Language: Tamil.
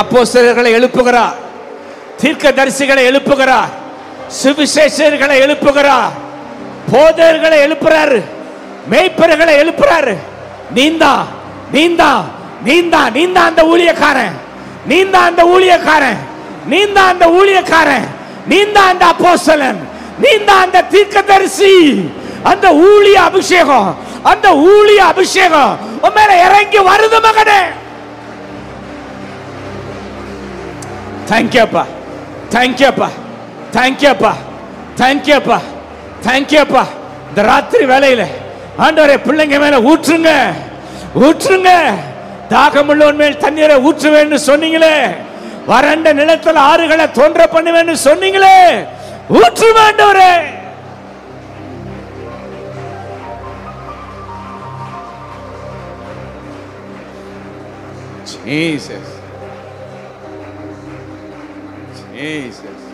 அப்போஸ்தலர்களை எழுப்புகிறார் தீர்க்கதரிசிகளை எழுப்புகிறார் சுவிசேஷர்களை எழுப்புகிறார் போதர்களை எழுப்புறாரு மேய்ப்பர்களை எழுப்புறாரு நீந்தா நீந்தா நீந்தா நீந்தா அந்த ஊழியக்காரன் நீந்தா அந்த ஊழியக்காரன் நீந்தா அந்த ஊழியக்காரன் நீந்தா அந்த அப்போஸ்தலன் நீந்தா அந்த தீர்க்கதரிசி அந்த ஊழிய அபிஷேகம் அந்த ஊழிய அபிஷேகம் உன் மேல இறங்கி வருது மகனே தேங்க்யூப்பா தேங்க்யூப்பா தேங்க்யூப்பா தேங்க்யூப்பா தேங்க்யூப்பா இந்த ராத்திரி வேலையில ஆண்டவரே பிள்ளைங்க மேல ஊற்றுங்க ஊற்றுங்க தாகமுள்ளவன் மேல் தண்ணீரை ஊற்றுவேன்னு சொன்னீங்களே வறண்ட நிலத்துல ஆறுகளை தோன்ற பண்ணுவேன்னு சொன்னீங்களே ஊற்று ஆண்டவரே Jesus. Jesus.